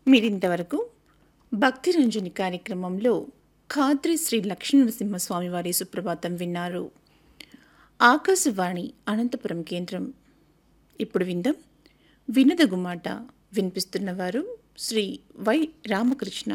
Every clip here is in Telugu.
మీరింతవరకు భక్తి రంజని కార్యక్రమంలో ఖాద్రి శ్రీ లక్ష్మీనరసింహస్వామి వారి సుప్రభాతం విన్నారు ఆకాశవాణి అనంతపురం కేంద్రం ఇప్పుడు విందాం వినదగుమాట వినిపిస్తున్నవారు శ్రీ వై రామకృష్ణ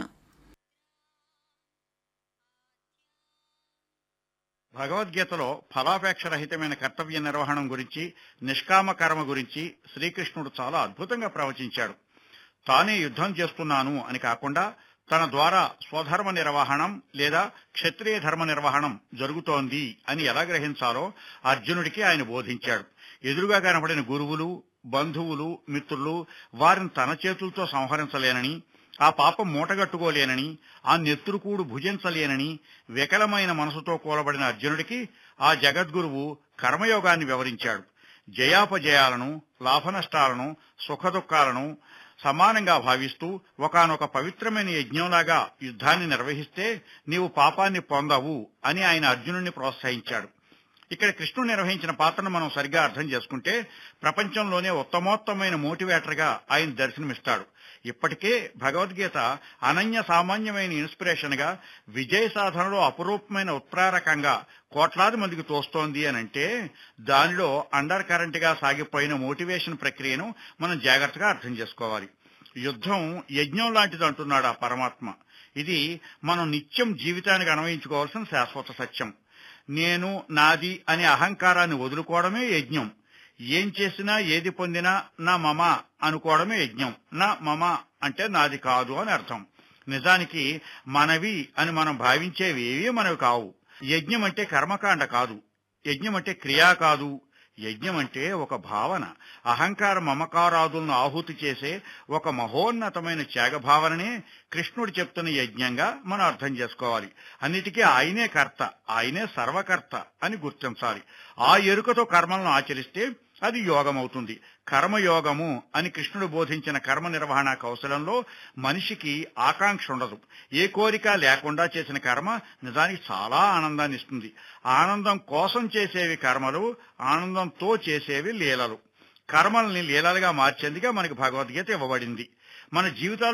భగవద్గీతలో ఫలాపేక్ష రహితమైన కర్తవ్య నిర్వహణం గురించి నిష్కామ కర్మ గురించి శ్రీకృష్ణుడు చాలా అద్భుతంగా ప్రవచించాడు తానే యుద్ధం చేస్తున్నాను అని కాకుండా తన ద్వారా స్వధర్మ నిర్వహణం లేదా క్షత్రియ ధర్మ నిర్వహణం జరుగుతోంది అని ఎలా గ్రహించాలో అర్జునుడికి ఆయన బోధించాడు ఎదురుగా కనబడిన గురువులు బంధువులు మిత్రులు వారిని తన చేతులతో సంహరించలేనని ఆ పాపం మూటగట్టుకోలేనని ఆ నెత్తురుకూడు భుజించలేనని వికలమైన మనసుతో కూలబడిన అర్జునుడికి ఆ జగద్గురువు కర్మయోగాన్ని వివరించాడు జయాపజయాలను లాభనష్టాలను సుఖదుఖాలను సమానంగా భావిస్తూ ఒకానొక పవిత్రమైన యజ్ఞంలాగా యుద్ధాన్ని నిర్వహిస్తే నీవు పాపాన్ని పొందవు అని ఆయన అర్జునుడిని ప్రోత్సహించాడు ఇక్కడ కృష్ణుడు నిర్వహించిన పాత్రను మనం సరిగ్గా అర్థం చేసుకుంటే ప్రపంచంలోనే ఉత్తమోత్తమైన మోటివేటర్గా ఆయన దర్శనమిస్తాడు ఇప్పటికే భగవద్గీత అనన్య సామాన్యమైన ఇన్స్పిరేషన్ గా విజయ సాధనలో అపురూపమైన ఉత్ప్రేరకంగా కోట్లాది మందికి తోస్తోంది అని అంటే దానిలో అండర్ కరెంట్ గా సాగిపోయిన మోటివేషన్ ప్రక్రియను మనం జాగ్రత్తగా అర్థం చేసుకోవాలి యుద్ధం యజ్ఞం లాంటిది అంటున్నాడు ఆ పరమాత్మ ఇది మనం నిత్యం జీవితానికి అన్వయించుకోవాల్సిన శాశ్వత సత్యం నేను నాది అనే అహంకారాన్ని వదులుకోవడమే యజ్ఞం ఏం చేసినా ఏది పొందినా నా మమ అనుకోవడమే యజ్ఞం నా మమ అంటే నాది కాదు అని అర్థం నిజానికి మనవి అని మనం భావించేవి ఏవి మనవి కావు యజ్ఞం అంటే కర్మకాండ కాదు యజ్ఞం అంటే క్రియా కాదు యజ్ఞం అంటే ఒక భావన అహంకార మమకారాదులను ఆహుతి చేసే ఒక మహోన్నతమైన త్యాగ భావననే కృష్ణుడు చెప్తున్న యజ్ఞంగా మనం అర్థం చేసుకోవాలి అన్నిటికీ ఆయనే కర్త ఆయనే సర్వకర్త అని గుర్తించాలి ఆ ఎరుకతో కర్మలను ఆచరిస్తే అది యోగం అవుతుంది కర్మయోగము అని కృష్ణుడు బోధించిన కర్మ నిర్వహణ కౌశలంలో మనిషికి ఆకాంక్ష ఉండదు ఏ కోరిక లేకుండా చేసిన కర్మ నిజానికి చాలా ఆనందాన్ని ఇస్తుంది ఆనందం కోసం చేసేవి కర్మలు ఆనందంతో చేసేవి లీలలు కర్మల్ని లీలలుగా మార్చేందుకే మనకి భగవద్గీత ఇవ్వబడింది మన జీవితాల్లో